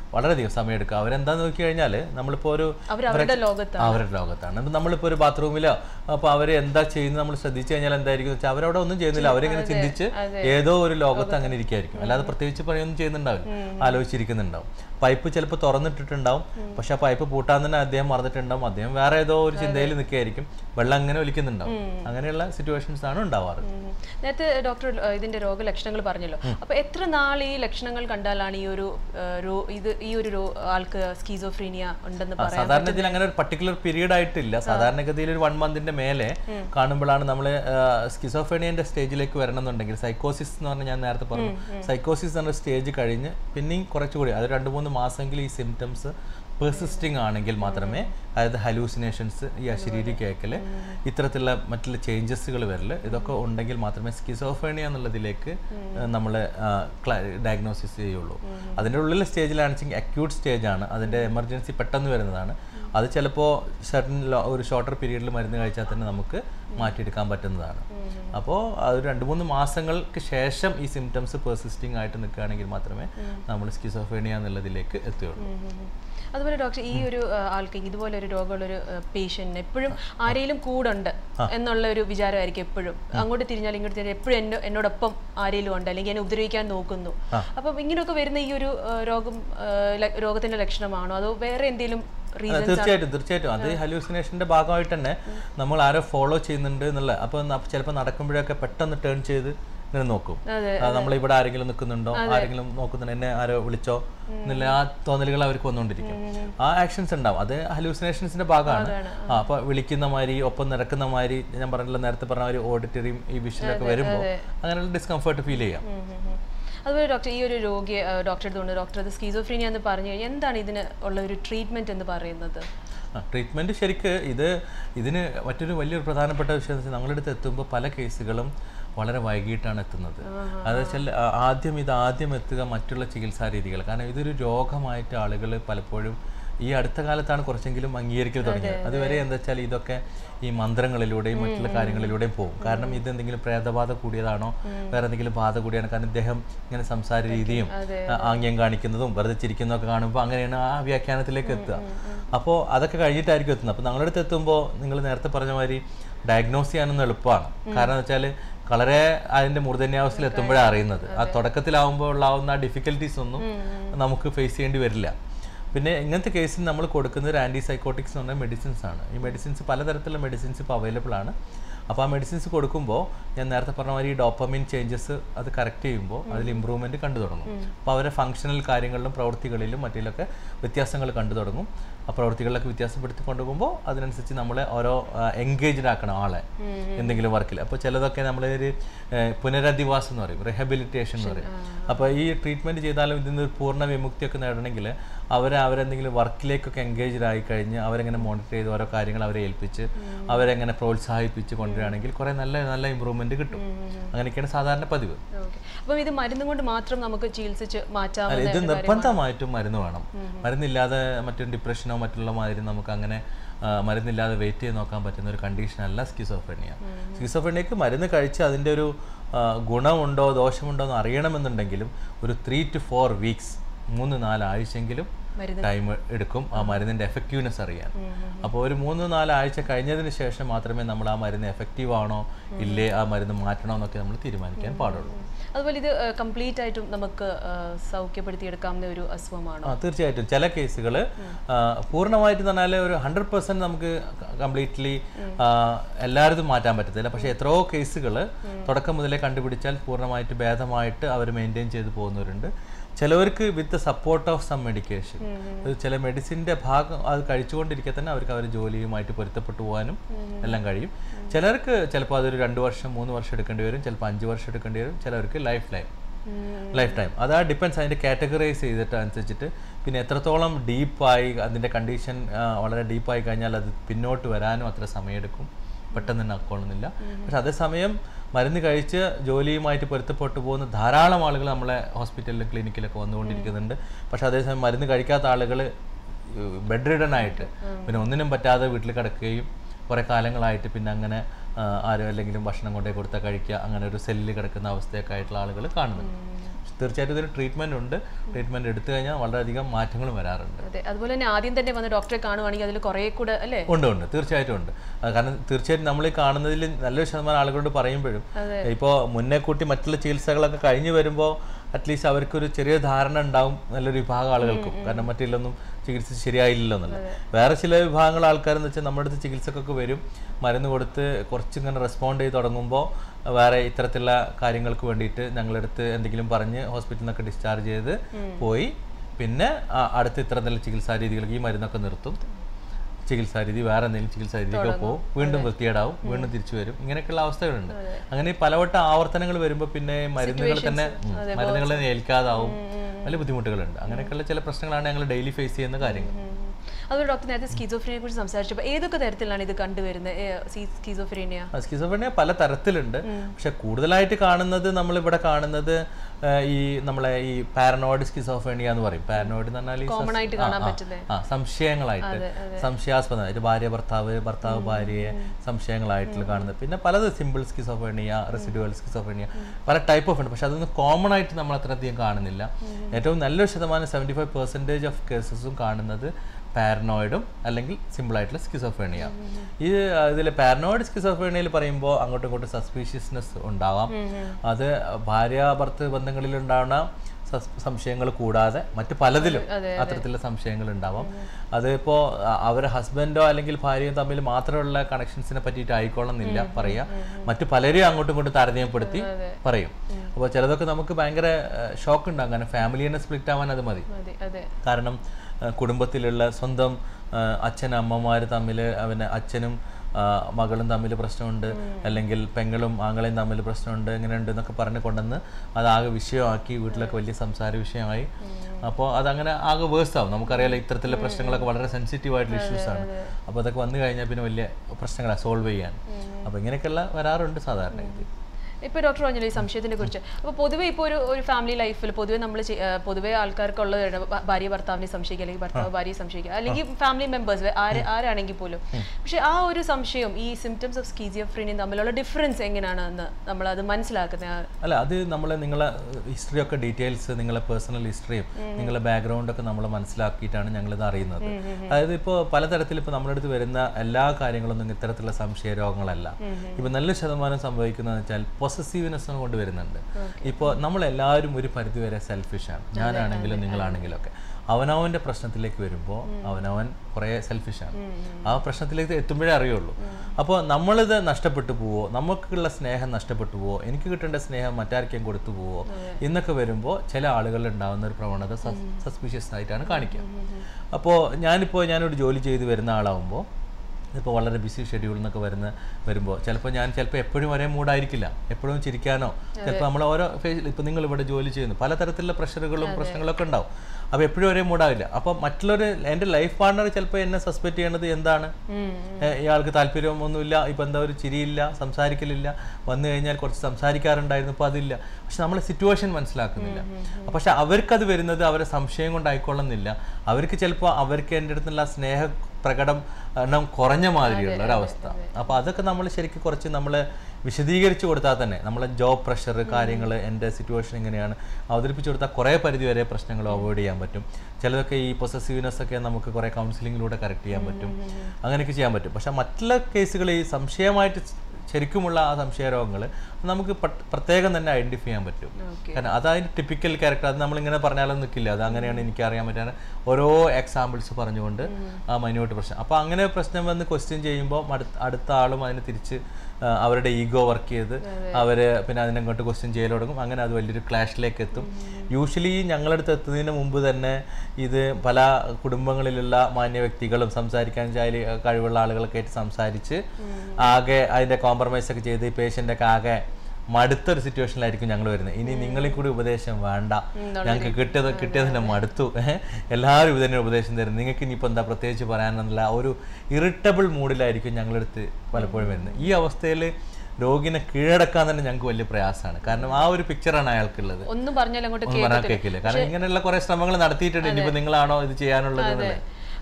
B: വളരെയധികം സമയമെടുക്കുക അവരെന്താന്ന് നോക്കി കഴിഞ്ഞാൽ നമ്മളിപ്പോൾ ഒരു
A: അവർ അവരുടെ ലോകത്താണ്
B: അവരുടെ ലോകത്താണ് ഇപ്പം നമ്മളിപ്പോൾ ഒരു ബാത്റൂമിലോ അപ്പോൾ അവർ എന്താ ചെയ്യുന്നത് നമ്മൾ ശ്രദ്ധിച്ചു കഴിഞ്ഞാൽ എന്തായിരിക്കും വെച്ചാൽ അവരവിടെ ഒന്നും ചെയ്യുന്നില്ല അവരിങ്ങനെ ചിന്തിച്ച് ഏതോ ഒരു ലോകത്ത് അങ്ങനെ ഇരിക്കായിരിക്കും അല്ലാതെ പ്രത്യേകിച്ച് പണിയൊന്നും ചെയ്യുന്നുണ്ടാവില്ല ആലോചിച്ചിരിക്കുന്നുണ്ടാവും പൈപ്പ് ചിലപ്പോൾ തുറന്നിട്ടിട്ടുണ്ടാവും പക്ഷെ ആ പൈപ്പ് പൂട്ടാൻ തന്നെ അദ്ദേഹം മറന്നിട്ടുണ്ടാവും അദ്ദേഹം വേറെ ഏതോ ഒരു ചിന്തയിൽ നിൽക്കുകയായിരിക്കും വെള്ളം അങ്ങനെ ഒലിക്കുന്നുണ്ടാവും അങ്ങനെയുള്ള സിറ്റുവേഷൻസ് ആണ് ഉണ്ടാവാറ്
A: ഉം. നേരത്തെ ഡോക്ടർ ഏഹ്, ഇതിന്റെ രോഗലക്ഷണങ്ങൾ പറഞ്ഞല്ലോ അപ്പൊ എത്ര നാൾ ഈ ലക്ഷണങ്ങൾ കണ്ടാലാണ് ഈ ഒരു ഏഹ്, രോ- ഇത് ഈ ഒരു രോ- ആൾക്ക് സ്കീസോഫ്രീനിയ ഉണ്ടെന്ന്
B: ആ,
A: പറയാം
B: സാധാരണ ഇതിൽ അങ്ങനെ ഒരു പർട്ടിക്കുലർ പീരീഡ് ആയിട്ടില്ല സാധാരണഗതിയിൽ ഒരു വൺ മന്തിന്റെ മേലെ കാണുമ്പോഴാണ് നമ്മൾ സ്കിസോഫേണിയന്റെ സ്റ്റേജിലേക്ക് വരണം എന്നുണ്ടെങ്കിൽ സൈക്കോസിസ് എന്ന് പറഞ്ഞാൽ ഞാൻ നേരത്തെ പറഞ്ഞു സൈക്കോസിസ് എന്ന സ്റ്റേജ് കഴിഞ്ഞ് പിന്നെയും കുറച്ചുകൂടി അത് രണ്ട് മൂന്ന് മാസമെങ്കിലും ഈ സിംറ്റംസ് പെർസിസ്റ്റിംഗ് ആണെങ്കിൽ മാത്രമേ അതായത് ഹലൂസിനേഷൻസ് ഈ അശരീരി കേൾക്കൽ ഇത്തരത്തിലുള്ള മറ്റുള്ള ചേഞ്ചസുകൾ വരൽ ഇതൊക്കെ ഉണ്ടെങ്കിൽ മാത്രമേ സ്കിസോഫേണിയ എന്നുള്ളതിലേക്ക് നമ്മൾ ഡയഗ്നോസിസ് ചെയ്യുള്ളൂ അതിൻ്റെ ഉള്ളിലെ സ്റ്റേജിലാണെന്നുവെച്ചെങ്കിൽ അക്യൂട്ട് സ്റ്റേജാണ് അതിൻ്റെ എമർജൻസി പെട്ടെന്ന് വരുന്നതാണ് അത് ചിലപ്പോൾ സർട്ടൻ ഒരു ഷോർട്ടർ പീരീഡിൽ മരുന്ന് കഴിച്ചാൽ തന്നെ നമുക്ക് മാറ്റിയെടുക്കാൻ പറ്റുന്നതാണ് അപ്പോൾ അത് രണ്ട് മൂന്ന് മാസങ്ങൾക്ക് ശേഷം ഈ സിംറ്റംസ് പെർസിസ്റ്റിംഗ് ആയിട്ട് നിൽക്കുകയാണെങ്കിൽ മാത്രമേ നമ്മൾ സ്കിസോഫേണിയ എന്നുള്ളതിലേക്ക് എത്തുകയുള്ളൂ
A: ഉം, ഉം, ഉം. അതുപോലെ ഡോക്ടർ ഈ ഒരു ആ, ആൾക്ക് ഇതുപോലെ ഒരു രോഗമുള്ള ഒരു പേഷ്യന്റിന് എപ്പോഴും ആരെങ്കിലും കൂടുണ്ട് എന്നുള്ള ഒരു വിചാരമായിരിക്കും എപ്പോഴും അങ്ങോട്ട് തിരിഞ്ഞാൽ ഇങ്ങോട്ട് തിരിഞ്ഞാൽ എപ്പോഴും എന്നോ എന്നോടൊപ്പം ആരെങ്കിലും ഉണ്ട് അല്ലെങ്കിൽ എന്നെ ഉപദ്രവിക്കാൻ നോക്കുന്നു അപ്പം ഇങ്ങനെയൊക്കെ വരുന്ന ഈ ഒരു ആ, രോഗം ആ, ല- രോഗത്തിന്റെ ലക്ഷണമാണോ അതോ വേറെ എന്തെങ്കിലും
B: അതെ,
A: റീസൺ
B: തീർച്ചയായിട്ടും തീർച്ചയായിട്ടും അത് ഹലൂസിനേഷന്റെ ഭാഗമായിട്ട് തന്നെ നമ്മൾ ആരോ ഫോളോ ചെയ്യുന്നുണ്ട് എന്നുള്ള അപ്പോൾ ചിലപ്പോൾ നടക്കുമ്പോഴൊക്കെ പെട്ടെന്ന് ടേൺ ചെയ്ത് ഇങ്ങനെ നോക്കും
A: അതെ,
B: നമ്മൾ ഇവിടെ ആരെങ്കിലും നിൽക്കുന്നുണ്ടോ ആരെങ്കിലും നോക്കുന്നുണ്ടോ എന്നെ ആരോ വിളിച്ചോ എന്നുള്ള ആ തോന്നലുകൾ അവർക്ക് വന്നുകൊണ്ടിരിക്കും ആ ആക്ഷൻസ് ഉണ്ടാവും അത് ഹലൂസിനേഷൻസിന്റെ ഭാഗമാണ് ആ അപ്പൊ വിളിക്കുന്ന മാതിരി ഒപ്പം നടക്കുന്ന മാതിരി ഞാൻ പറഞ്ഞില്ല നേരത്തെ പറഞ്ഞ ഒരു ഓഡിറ്ററിയും ഈ വിഷനിലൊക്കെ വരുമ്പോൾ അങ്ങനെയുള്ള ഡിസ്കംഫർട്ട് ഫീൽ ചെയ്യാം
A: അതുപോലെ ഡോക്ടർ ഈ ഒരു രോഗിയെ ഡോക്ടർ അടുത്തുകൊണ്ട് ഡോക്ടർ അത് സ്കീസോഫ്രീനിയ എന്ന് പറഞ്ഞു കഴിഞ്ഞാൽ എന്താണ് ഇതിന് ഉള്ള ഒരു ട്രീറ്റ്മെന്റ് എന്ന് പറയുന്നത്
B: ട്രീറ്റ്മെൻറ്റ് ശരിക്ക് ഇത് ഇതിന് മറ്റൊരു വലിയൊരു പ്രധാനപ്പെട്ട വിഷയം എന്ന് വെച്ചാൽ ഞങ്ങളുടെ അടുത്ത് എത്തുമ്പോൾ പല കേസുകളും വളരെ വൈകിട്ടാണ് എത്തുന്നത് അത് വെച്ചാൽ ആ- ആദ്യം ഇത് ആദ്യം എത്തുക മറ്റുള്ള ചികിത്സാ രീതികൾ കാരണം ഇതൊരു രോഗമായിട്ട് ആളുകൾ പലപ്പോഴും ഈ അടുത്ത കാലത്താണ് കുറച്ചെങ്കിലും അംഗീകരിക്കൽ തുടങ്ങിയത് അതുവരെ എന്താ വെച്ചാൽ ഇതൊക്കെ ഈ മന്ത്രങ്ങളിലൂടെയും മറ്റുള്ള കാര്യങ്ങളിലൂടെയും പോകും കാരണം ഇത് എന്തെങ്കിലും പ്രേതബാധ കൂടിയതാണോ വേറെ എന്തെങ്കിലും ബാധ കൂടിയാണ് കാരണം ഇദ്ദേഹം ഇങ്ങനെ സംസാര രീതിയും ആ, ആംഗ്യം കാണിക്കുന്നതും വെറുതെ ചിരിക്കുന്നതൊക്കെ കാണുമ്പോൾ അങ്ങനെയാണ് ആ വ്യാഖ്യാനത്തിലേക്ക് എത്തുക അപ്പോൾ അതൊക്കെ കഴിഞ്ഞിട്ടായിരിക്കും എത്തുന്നത് അപ്പോൾ ഞങ്ങളുടെ അടുത്ത് എത്തുമ്പോൾ നിങ്ങൾ നേരത്തെ പറഞ്ഞ മാതിരി ഡയഗ്നോസ് ചെയ്യാനൊന്നും എളുപ്പമാണ് കാരണം എന്ന് വെച്ചാൽ വളരെ അതിന്റെ മൂർധന്യാവസ്ഥയിൽ എത്തുമ്പോഴാണ് അറിയുന്നത് ആ തുടക്കത്തിലാവുമ്പോൾ ഉള്ളാവുന്ന ആ ഡിഫിക്കൽട്ടീസ് ഒന്നും നമുക്ക് ഫേസ് ചെയ്യേണ്ടി വരില്ല പിന്നെ ഇങ്ങനത്തെ കേസിൽ നമ്മൾ കൊടുക്കുന്നത് ഒരു ആൻറ്റി സൈക്കോട്ടിക്സ് എന്ന് പറഞ്ഞ മെഡിസിൻസ് ആണ് ഈ മെഡിസിൻസ് പലതരത്തിലുള്ള മെഡിസിൻസ് ഇപ്പോൾ അവൈലബിൾ ആണ് അപ്പോൾ ആ മെഡിസിൻസ് കൊടുക്കുമ്പോൾ ഞാൻ നേരത്തെ പറഞ്ഞ മാതിരി ഈ ഡോപ്പമിൻ ചേഞ്ചസ് അത് കറക്റ്റ് ചെയ്യുമ്പോൾ അതിൽ ഇമ്പ്രൂവ്മെൻറ്റ് കണ്ടു തുടങ്ങും അപ്പോൾ അവരെ ഫങ്ഷണൽ കാര്യങ്ങളിലും പ്രവൃത്തികളിലും മറ്റിലൊക്കെ വ്യത്യാസങ്ങൾ കണ്ടു തുടങ്ങും ആ പ്രവൃത്തികളിലൊക്കെ വ്യത്യാസപ്പെടുത്തി കൊണ്ടുപോകുമ്പോൾ അതിനനുസരിച്ച് നമ്മളെ ഓരോ എൻഗേജ്ഡ് ആക്കണം ആളെ എന്തെങ്കിലും വർക്കിൽ അപ്പോൾ ചിലതൊക്കെ നമ്മളൊരു പുനരധിവാസം എന്ന് പറയും റിഹബിലിറ്റേഷൻ എന്ന് പറയും അപ്പോൾ ഈ ട്രീറ്റ്മെൻറ്റ് ചെയ്താലും ഇതിൽ നിന്ന് ഒരു പൂർണ്ണ വിമുക്തിയൊക്കെ നേടണമെങ്കിൽ അവരെ അവരെന്തെങ്കിലും വർക്കിലേക്കൊക്കെ എൻഗേജ്ഡ് ആയി കഴിഞ്ഞ് അവരെങ്ങനെ മോണിറ്റർ ചെയ്ത് ഓരോ കാര്യങ്ങൾ അവരെ ഏൽപ്പിച്ച് അവരെങ്ങനെ പ്രോത്സാഹിപ്പിച്ച് കൊണ്ടുവരികയാണെങ്കിൽ കുറേ നല്ല നല്ല ഇമ്പ്രൂവ്മെൻറ്റ് കിട്ടും അങ്ങനെയൊക്കെയാണ് സാധാരണ പതിവ്
A: ഓക്കെ അപ്പം ഇത് മരുന്നും കൊണ്ട് മാത്രം നമുക്ക് ചികിത്സിച്ച്
B: അല്ല,
A: മാറ്റാവുന്ന
B: ഇത് നിർബന്ധമായിട്ടും മരുന്ന് വേണം മരുന്നില്ലാതെ മറ്റൊരു ഡിപ്രഷനോ മറ്റുള്ള മാതിരി നമുക്ക് അങ്ങനെ ആ, മരുന്നില്ലാതെ വെയിറ്റ് ചെയ്ത് നോക്കാൻ പറ്റുന്ന ഒരു കണ്ടീഷൻ അല്ല സ്കിസോഫ്രനിയ സ്കിസോഫ്രനിയക്ക് മരുന്ന് കഴിച്ച് അതിൻ്റെ ഒരു ആ, ഗുണമുണ്ടോ ദോഷമുണ്ടോ എന്ന് അറിയണമെന്നുണ്ടെങ്കിലും ഒരു ത്രീ ടു ഫോർ വീക്സ് മൂന്ന് നാല് ആഴ്ചയെങ്കിലും
A: മരുന്ന്
B: ടൈം എടുക്കും ആ മരുന്നിൻ്റെ എഫക്റ്റീവ്നെസ് അറിയാൻ അപ്പോൾ ഒരു മൂന്ന് നാല് ആഴ്ച കഴിഞ്ഞതിന് ശേഷം മാത്രമേ നമ്മൾ ആ മരുന്ന് എഫക്റ്റീവ് ആണോ ഇല്ലേ ആ മരുന്ന് മാറ്റണോ എന്നൊക്കെ നമ്മൾ തീരുമാനിക്കാൻ പാടുള്ളൂ
A: അതുപോലെ ഇത് കംപ്ലീറ്റ് ആയിട്ടും നമുക്ക് ആ, സൗഖ്യപ്പെടുത്തിയെടുക്കാവുന്ന ഒരു അസുഖമാണോ
B: ആ തീർച്ചയായിട്ടും ചില കേസുകൾ പൂർണ്ണമായിട്ട് പറഞ്ഞാൽ ഒരു ഹൺഡ്രഡ് പെർസെൻറ്റ് നമുക്ക് കംപ്ലീറ്റ്ലി എല്ലാവരും മാറ്റാൻ പറ്റത്തില്ല പക്ഷേ എത്രയോ കേസുകൾ തുടക്കം മുതലേ കണ്ടുപിടിച്ചാൽ പൂർണ്ണമായിട്ട് ഭേദമായിട്ട് അവർ മെയിൻറ്റെയിൻ ചെയ്ത് പോകുന്നവരുണ്ട് ചിലവർക്ക് with support of some medication ചില മെഡിസിൻ്റെ ഭാഗം അത് കഴിച്ചുകൊണ്ടിരിക്കെ തന്നെ അവർക്ക് അവർ ജോലിയുമായിട്ട് പൊരുത്തപ്പെട്ടു പോകാനും എല്ലാം കഴിയും ചിലർക്ക് ചിലപ്പോൾ അതൊരു രണ്ട് വർഷം മൂന്ന് വർഷം എടുക്കേണ്ടി വരും ചിലപ്പോൾ അഞ്ച് വർഷം എടുക്കേണ്ടി വരും ചിലർക്ക് ലൈഫ് ലൈഫ് ലൈഫ് ടൈം അത് ആ ഡിപ്പെൻസ് അതിൻ്റെ കാറ്റഗറൈസ് ചെയ്തിട്ട് അനുസരിച്ചിട്ട് പിന്നെ എത്രത്തോളം ഡീപ്പായി അതിൻ്റെ കണ്ടീഷൻ വളരെ ഡീപ്പായി കഴിഞ്ഞാൽ അത് പിന്നോട്ട് വരാനും അത്ര സമയമെടുക്കും പെട്ടെന്ന് തന്നെ ആക്കണമെന്നില്ല പക്ഷെ അതേസമയം മരുന്ന് കഴിച്ച് ജോലിയുമായിട്ട് പൊരുത്തപ്പെട്ടു പോകുന്ന ധാരാളം ആളുകൾ നമ്മളെ ഹോസ്പിറ്റലിലും ക്ലിനിക്കിലൊക്കെ വന്നുകൊണ്ടിരിക്കുന്നുണ്ട് പക്ഷെ അതേസമയം മരുന്ന് കഴിക്കാത്ത ആളുകൾ ബെഡ് റിഡൻ ആയിട്ട് പിന്നെ ഒന്നിനും പറ്റാതെ വീട്ടിൽ കിടക്കുകയും കുറേ കാലങ്ങളായിട്ട് പിന്നെ അങ്ങനെ ആ, ആരും അല്ലെങ്കിലും ഭക്ഷണം കൊണ്ടേ കൊടുത്താൽ കഴിക്കുക അങ്ങനെ ഒരു സെല്ലിൽ കിടക്കുന്ന അവസ്ഥയൊക്കെ ആയിട്ടുള്ള ആളുകൾ കാണുന്നുണ്ട് തീർച്ചയായിട്ടും ഇതിന് ട്രീറ്റ്മെൻറ്റ് ഉണ്ട് ട്രീറ്റ്മെൻറ്റ് എടുത്തു കഴിഞ്ഞാൽ വളരെയധികം മാറ്റങ്ങളും വരാറുണ്ട്
A: അതെ അതുപോലെ തന്നെ ആദ്യം തന്നെ വന്ന് ഡോക്ടറെ കാണുവാണെങ്കിൽ അതിൽ കുറേ കൂടെ അല്ലേ
B: ഉണ്ട് ഉണ്ട് തീർച്ചയായിട്ടും ഉണ്ട് അത് കാരണം തീർച്ചയായിട്ടും നമ്മൾ ഈ കാണുന്നതിൽ നല്ലൊരു ശതമാനം ആളുകളോട് പറയുമ്പോഴും ഇപ്പോൾ മുന്നേ കൂട്ടി മറ്റുള്ള ചികിത്സകളൊക്കെ കഴിഞ്ഞ് വരുമ്പോൾ അറ്റ്ലീസ്റ്റ് അവർക്കൊരു ചെറിയ ധാരണ ഉണ്ടാവും നല്ലൊരു വിഭാഗം ആളുകൾക്കും കാരണം മറ്റില്ലൊന്നും ചികിത്സിച്ച് ശരിയായില്ലല്ലോ എന്നുള്ളത് വേറെ ചില വിഭാഗങ്ങൾ ആൾക്കാരെന്ന് വെച്ചാൽ നമ്മുടെ അടുത്ത് ചികിത്സക്കൊക്കെ വരും മരുന്ന് കൊടുത്ത് കുറച്ചിങ്ങനെ റെസ്പോണ്ട് ചെയ്ത് തുടങ്ങുമ്പോൾ വേറെ ഇത്തരത്തിലുള്ള കാര്യങ്ങൾക്ക് വേണ്ടിയിട്ട് ഞങ്ങളടുത്ത് എന്തെങ്കിലും പറഞ്ഞ് ഹോസ്പിറ്റലിൽ നിന്നൊക്കെ ഡിസ്ചാർജ് ചെയ്ത് പോയി പിന്നെ ആ, അടുത്ത ഇത്തരത്തിലുള്ള ചികിത്സാ രീതികൾക്ക് ഈ മരുന്നൊക്കെ നിർത്തും ചികിത്സാ രീതി വേറെ എന്തെങ്കിലും ചികിത്സാ രീതിയൊക്കെ പോകും വീണ്ടും വൃത്തികേടാവും വീണ്ടും തിരിച്ചു വരും ഇങ്ങനെയൊക്കെയുള്ള അവസ്ഥകളുണ്ട് അങ്ങനെ ഈ പലവട്ടം ആവർത്തനങ്ങൾ വരുമ്പോൾ പിന്നെ മരുന്നുകൾ തന്നെ ഉം, മരുന്നുകൾ തന്നെ ഏൽക്കാതാവും വലിയ ബുദ്ധിമുട്ടുകളുണ്ട് അങ്ങനെയൊക്കെയുള്ള ചില പ്രശ്നങ്ങളാണ് ഞങ്ങൾ ഡെയിലി ഫേസ് ചെയ്യുന്ന കാര്യങ്ങൾ
A: അതുപോലെ ഡോക്ടർ നേരത്തെ സ്കീസോഫ്രീനിയെ കുറിച്ച് സംസാരിച്ചപ്പോൾ ഏതൊക്കെ തരത്തിലാണ് ഇത് കണ്ടുവരുന്നത് സ്കീസോഫ്രീനിയ
B: സ്കിസോഫ്രനിയ പല തരത്തിലുണ്ട് പക്ഷെ കൂടുതലായിട്ട് കാണുന്നത് നമ്മൾ ഇവിടെ കാണുന്നത് ആ, ഈ നമ്മളെ ഈ പാരനോയിഡ് സ്കിസോഫ്രനിയ എന്ന് പറയും പാരനോയിഡ് എന്ന് പറഞ്ഞാൽ ഈ
A: കോമൺ ആയിട്ട്
B: ആ,
A: കാണാൻ
B: ആ,
A: പറ്റുന്നത്
B: ആ സംശയങ്ങളായിട്ട് സംശയാസ്പദമായിട്ട് ഭാര്യ ഭർത്താവ് ഭർത്താവ് ഭാര്യയെ സംശയങ്ങളായിട്ട് കാണുന്നത് പിന്നെ പലത് സിമ്പിൾ സ്കിസോഫ്രനിയ റെസിഡുവൽ സ്കിസോഫ്രനിയ പല ടൈപ്പ് ഓഫ് ഉണ്ട് പക്ഷെ അതൊന്നും കോമൺ ആയിട്ട് നമ്മൾ അത്രയധികം കാണുന്നില്ല ഏറ്റവും നല്ലൊരു ശതമാനം സെവൻറ്റി ഫൈവ് പെർസെൻറ്റേജ് ഓഫ് കേസസും കാണുന്നത് പാരനോയിഡും അല്ലെങ്കിൽ സിമ്പിൾ ആയിട്ടുള്ള സ്കിസോഫ്രനിയ ഈ ഇതിൽ പാരനോയിഡ് സ്കിസോഫ്രനിയയിൽ പറയുമ്പോൾ അങ്ങോട്ടും ഇങ്ങോട്ടും സസ്പീഷ്യസ്നെസ് ഉണ്ടാവാം അത് ഭാര്യ ഭർത്തൃ ബന്ധങ്ങളിൽ ഉണ്ടാവുന്ന സസ്- സംശയങ്ങൾ കൂടാതെ മറ്റ് പലതിലും അത്തരത്തിലുള്ള സംശയങ്ങൾ ഉണ്ടാവാം അതിപ്പോൾ അവരെ ഹസ്ബൻഡോ അല്ലെങ്കിൽ ഭാര്യയോ തമ്മിൽ മാത്രമുള്ള കണക്ഷൻസിനെ പറ്റിയിട്ട് ആയിക്കോളണമെന്നില്ല പറയുക മറ്റു പലരെയും അങ്ങോട്ടും ഇങ്ങോട്ടും താരതമ്യപ്പെടുത്തി പറയും അപ്പോൾ ചിലതൊക്കെ നമുക്ക് ഭയങ്കര ഷോക്ക് ഉണ്ടാകും കാരണം ഫാമിലിനെ സ്പ്ലിറ്റ് ആവാൻ അത് മതി
A: അതെ അതെ
B: കാരണം ആ, കുടുംബത്തിലുള്ള സ്വന്തം ആ, അച്ഛൻ അമ്മമാർ തമ്മിൽ അവന് അച്ഛനും ആ, മകളും തമ്മിൽ പ്രശ്നമുണ്ട് അല്ലെങ്കിൽ പെങ്ങളും ആങ്ങളെയും തമ്മിൽ പ്രശ്നമുണ്ട് ഇങ്ങനെയുണ്ട് എന്നൊക്കെ പറഞ്ഞ് കൊണ്ടുവന്ന് അതാകെ വിഷയമാക്കി വീട്ടിലൊക്കെ വലിയ സംസാര വിഷയമായി അപ്പോൾ അതങ്ങനെ ആകെ വേഴ്സ് ആവും നമുക്കറിയാലോ ഇത്തരത്തിലുള്ള പ്രശ്നങ്ങളൊക്കെ വളരെ സെൻസിറ്റീവ് ആയിട്ടുള്ള ഇഷ്യൂസ് ആണ് അപ്പോൾ അതൊക്കെ വന്നു കഴിഞ്ഞാൽ പിന്നെ വലിയ പ്രശ്നങ്ങളാണ് സോൾവ് ചെയ്യാൻ അപ്പോൾ ഇങ്ങനെയൊക്കെയുള്ള വരാറുണ്ട് സാധാരണ ഇത്
A: ഇപ്പോൾ ഡോക്ടർ പറഞ്ഞല്ലോ ഈ സംശയത്തിനെ കുറിച്ച് അപ്പോൾ പൊതുവെ ഇപ്പോൾ ഒരു ഒരു ഫാമിലി ലൈഫിൽ പൊതുവെ നമ്മൾ പൊതുവെ ആൾക്കാർക്കുള്ളത് ഭാര്യ ഭർത്താവിനെ സംശയിക്കുക അല്ലെങ്കിൽ ഭർത്താവ് ഭാര്യയെ സംശയിക്കുക അല്ലെങ്കിൽ ഫാമിലി മെമ്പേഴ്സ് ആര് ആരാണെങ്കിൽ പോലും പക്ഷെ ആ ഒരു സംശയം ഈ സിംറ്റംസ് ഓഫ് സ്കീസിയോഫ്രീനിയും തമ്മിലുള്ള ഡിഫറൻസ് എങ്ങനെയാണെന്ന് നമ്മൾ അത് മനസ്സിലാക്കുന്നത്
B: അല്ല അത് നമ്മൾ നിങ്ങളെ ഹിസ്റ്ററി ഒക്കെ ഡീറ്റെയിൽസ് നിങ്ങളെ പേഴ്സണൽ ഹിസ്റ്ററിയും നിങ്ങളെ ബാക്ക്ഗ്രൗണ്ട് ഒക്കെ നമ്മൾ മനസ്സിലാക്കിയിട്ടാണ് ഞങ്ങളിത് അറിയുന്നത് അതായത് ഇപ്പോൾ പലതരത്തിൽ ഇപ്പോൾ നമ്മുടെ അടുത്ത് വരുന്ന എല്ലാ കാര്യങ്ങളൊന്നും ഇത്തരത്തിലുള്ള സംശയ രോഗങ്ങളല്ല ഇപ്പോൾ നല്ല ശതമാനം സംഭവിക്കുന്നതെന്ന് വെച്ചാൽ പൊസസീവ്നെസ് കൊണ്ട് വരുന്നുണ്ട് ഇപ്പോൾ നമ്മളെല്ലാവരും ഒരു പരിധിവരെ സെൽഫിഷാണ് ഞാനാണെങ്കിലും നിങ്ങളാണെങ്കിലും ഒക്കെ അവനവൻ്റെ പ്രശ്നത്തിലേക്ക് വരുമ്പോൾ അവനവൻ കുറേ സെൽഫിഷാണ് ആ പ്രശ്നത്തിലേക്ക് എത്തുമ്പോഴേ അറിയുള്ളൂ അപ്പോൾ നമ്മളിത് നഷ്ടപ്പെട്ടു പോവോ നമുക്കുള്ള സ്നേഹം നഷ്ടപ്പെട്ടു പോവോ എനിക്ക് കിട്ടേണ്ട സ്നേഹം മറ്റാർക്കും കൊടുത്തു പോവോ എന്നൊക്കെ വരുമ്പോൾ ചില ആളുകളിൽ ഉണ്ടാകുന്ന ഒരു പ്രവണത സസ്പീഷ്യസ് ആയിട്ടാണ് കാണിക്കുക അപ്പോൾ ഞാനിപ്പോൾ ഞാനൊരു ജോലി ചെയ്ത് വരുന്ന ആളാവുമ്പോൾ ഇപ്പോൾ വളരെ ബിസി ഷെഡ്യൂൾ എന്നൊക്കെ വരുന്ന വരുമ്പോൾ ചിലപ്പോൾ ഞാൻ ചിലപ്പോൾ എപ്പോഴും ഒരേ മൂഡായിരിക്കില്ല എപ്പോഴും ചിരിക്കാനോ ചിലപ്പോൾ നമ്മൾ ഓരോ ഫേസിൽ ഇപ്പോൾ നിങ്ങൾ ഇവിടെ ജോലി ചെയ്യുന്നു പലതരത്തിലുള്ള പ്രഷറുകളും പ്രശ്നങ്ങളൊക്കെ ഉണ്ടാവും അപ്പോൾ എപ്പോഴും ഒരേ മൂഡാവില്ല അപ്പോൾ മറ്റുള്ളവർ എൻ്റെ ലൈഫ് പാർട്ണർ ചിലപ്പോൾ എന്നെ സസ്പെക്ട് ചെയ്യണത് എന്താണ് ഏ, ഇയാൾക്ക് താല്പര്യമൊന്നുമില്ല ഇപ്പം എന്താ ഒരു ചിരിയില്ല സംസാരിക്കലില്ല വന്നു കഴിഞ്ഞാൽ കുറച്ച് സംസാരിക്കാറുണ്ടായിരുന്നു ഇപ്പോൾ അതില്ല പക്ഷെ നമ്മൾ സിറ്റുവേഷൻ മനസ്സിലാക്കുന്നില്ല പക്ഷെ അവർക്കത് വരുന്നത് അവരെ സംശയം കൊണ്ടായിക്കൊള്ളുന്നില്ല അവർക്ക് ചിലപ്പോൾ അവർക്ക് എൻ്റെ അടുത്തുള്ള സ്നേഹ പ്രകടം എണ്ണം കുറഞ്ഞ മാതിരിയുള്ള ഒരവസ്ഥ അപ്പോൾ അതൊക്കെ നമ്മൾ ശരിക്കും കുറച്ച് നമ്മൾ വിശദീകരിച്ച് കൊടുത്താൽ തന്നെ നമ്മളെ ജോബ് പ്രഷർ കാര്യങ്ങൾ എൻ്റെ സിറ്റുവേഷൻ ഇങ്ങനെയാണ് അവതരിപ്പിച്ച് കൊടുത്താൽ കുറേ പരിധി വരെ പ്രശ്നങ്ങൾ അവോയ്ഡ് ചെയ്യാൻ പറ്റും ചിലതൊക്കെ ഈ പൊസസീവ്നെസ് ഒക്കെ നമുക്ക് കുറേ കൗൺസിലിങ്ങിലൂടെ കറക്റ്റ് ചെയ്യാൻ പറ്റും അങ്ങനെയൊക്കെ ചെയ്യാൻ പറ്റും പക്ഷേ മറ്റുള്ള കേസുകൾ ഈ സംശയമായിട്ട് ശരിക്കുമുള്ള ആ സംശയരോഗങ്ങൾ നമുക്ക് പട്ട് പ്രത്യേകം തന്നെ ഐഡന്റിഫൈ ചെയ്യാൻ പറ്റും കാരണം അതതിൻ്റെ ടിപ്പിക്കൽ ക്യാരക്ടർ അത് നമ്മളിങ്ങനെ പറഞ്ഞാലൊന്നും നിൽക്കില്ല അത് അങ്ങനെയാണ് എനിക്ക് അറിയാൻ പറ്റാൻ ഓരോ എക്സാമ്പിൾസ് പറഞ്ഞുകൊണ്ട് ആ മൈന്യൂട്ട് പ്രശ്നം അപ്പോൾ അങ്ങനെ പ്രശ്നം വന്ന് ക്വസ്റ്റ്യൻ ചെയ്യുമ്പോൾ അടുത്ത അടുത്ത ആളും അതിന് തിരിച്ച് ആ, അവരുടെ ഈഗോ വർക്ക് ചെയ്ത് അവർ പിന്നെ അതിനങ്ങോട്ട് ക്വസ്റ്റ്യൻ ചെയ്യൽ തുടങ്ങും അങ്ങനെ അത് വലിയൊരു ക്ലാഷിലേക്ക് എത്തും യൂഷ്വലി ഞങ്ങളടുത്ത് എത്തുന്നതിന് മുമ്പ് തന്നെ ഇത് പല കുടുംബങ്ങളിലുള്ള മാന്യ വ്യക്തികളും സംസാരിക്കാൻ ചായ കഴിവുള്ള ആളുകളൊക്കെ ആയിട്ട് സംസാരിച്ച് ആകെ അതിൻ്റെ കോംപ്രമൈസ് ഒക്കെ ചെയ്ത് ഈ പേഷ്യൻ്റ് ഒക്കെ ആകെ മടുത്തൊരു സിറ്റുവേഷനിലായിരിക്കും ഞങ്ങൾ വരുന്നത് ഇനി നിങ്ങളിൽ കൂടി ഉപദേശം വേണ്ട ഞങ്ങൾക്ക് കിട്ടിയത് കിട്ടിയതിൻ്റെ മടുത്തു ഏഹ്. എല്ലാവരും ഇത് തന്നെ ഉപദേശം തരും നിങ്ങൾക്ക് ഇനിയിപ്പോൾ എന്താ പ്രത്യേകിച്ച് പറയാനെന്നുള്ള ഒരു ഇറിറ്റബിൾ മൂഡിലായിരിക്കും ഞങ്ങളടുത്ത് പലപ്പോഴും വരുന്നത് ഈ അവസ്ഥയിൽ രോഗിനെ കീഴടക്കാൻ തന്നെ ഞങ്ങൾക്ക് വലിയ പ്രയാസമാണ് കാരണം ആ ഒരു പിക്ചറാണ് അയാൾക്കുള്ളത്
A: ഒന്നും പറഞ്ഞാൽ അങ്ങോട്ട്
B: ഒന്നും പറയാൻ കേൾക്കില്ല കാരണം ഇങ്ങനെയുള്ള കുറെ ശ്രമങ്ങൾ നടത്തിയിട്ടുണ്ട് ഇനിയിപ്പോൾ നിങ്ങളാണോ ഇത് ചെയ്യാനുള്ളത് എന്നുള്ളത്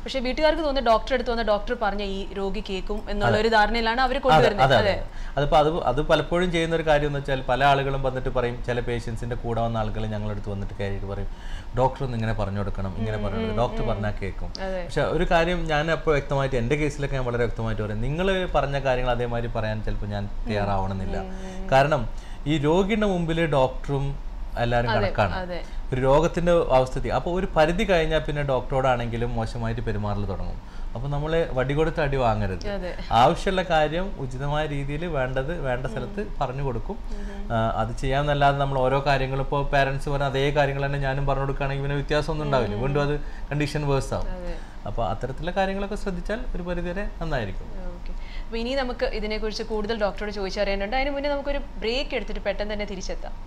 A: പക്ഷെ വീട്ടുകാർക്ക് തോന്നുന്ന ഡോക്ടറെ അടുത്ത് വന്ന ഡോക്ടർ പറഞ്ഞ ഈ രോഗി കേൾക്കും എന്നുള്ള ഒരു ധാരണയിലാണ് അവർ കൊണ്ടുവരുന്നത്
B: അതെ അതെ അതിപ്പോൾ അത് അത് പലപ്പോഴും ചെയ്യുന്ന ഒരു കാര്യം എന്ന് വെച്ചാൽ പല ആളുകളും വന്നിട്ട് പറയും ചില പേഷ്യൻസിന്റെ കൂടെ വന്ന ആളുകൾ ഞങ്ങളുടെ അടുത്ത് വന്നിട്ട് കയറിയിട്ട് പറയും ഡോക്ടർ ഒന്ന് ഇങ്ങനെ പറഞ്ഞു കൊടുക്കണം ഇങ്ങനെ പറഞ്ഞു കൊടുക്കണം ഡോക്ടർ പറഞ്ഞാൽ കേൾക്കും
A: അതെ.
B: പക്ഷെ ഒരു കാര്യം ഞാൻ അപ്പോൾ വ്യക്തമായിട്ട് എൻ്റെ കേസിലൊക്കെ ഞാൻ വളരെ വ്യക്തമായിട്ട് പറയും നിങ്ങൾ പറഞ്ഞ കാര്യങ്ങൾ അതേമാതിരി പറയാൻ ചിലപ്പോൾ ഞാൻ തയ്യാറാവണമെന്നില്ല കാരണം ഈ രോഗിയുടെ മുമ്പിൽ ഡോക്ടറും എല്ലാവരും കണക്കാണ്
A: അതെ
B: ഒരു രോഗത്തിന്റെ അവസ്ഥ അപ്പോൾ ഒരു പരിധി കഴിഞ്ഞാൽ പിന്നെ ഡോക്ടറോടാണെങ്കിലും മോശമായിട്ട് പെരുമാറൽ തുടങ്ങും അപ്പോൾ നമ്മൾ വടി കൊടുത്ത് അടി വാങ്ങരുത്
A: അതെ
B: ആവശ്യമുള്ള കാര്യം ഉചിതമായ രീതിയിൽ വേണ്ടത് വേണ്ട സ്ഥലത്ത് പറഞ്ഞു കൊടുക്കും ആ, അത് ചെയ്യാമെന്നല്ലാതെ നമ്മൾ ഓരോ കാര്യങ്ങളും ഇപ്പോൾ പാരൻസ് പറഞ്ഞ അതേ കാര്യങ്ങൾ തന്നെ ഞാനും പറഞ്ഞു കൊടുക്കുകയാണെങ്കിൽ പിന്നെ വ്യത്യാസമൊന്നും ഉണ്ടാവില്ല വീണ്ടും അത് കണ്ടീഷൻ വേഴ്സ് ആവും
A: അതെ
B: അപ്പോൾ അത്തരത്തിലുള്ള കാര്യങ്ങളൊക്കെ ശ്രദ്ധിച്ചാൽ ഒരു പരിധിവരെ നന്നായിരിക്കും
A: ഓക്കെ അപ്പോൾ ഇനി നമുക്ക് ഇതിനെക്കുറിച്ച് കൂടുതൽ ഡോക്ടറോട് ചോദിച്ചറിയാനുണ്ട് അതിന് മുന്നേ നമുക്കൊരു ബ്രേക്ക് എടുത്തിട്ട് പെട്ടെന്ന് തന്നെ തിരിച്ചെത്താം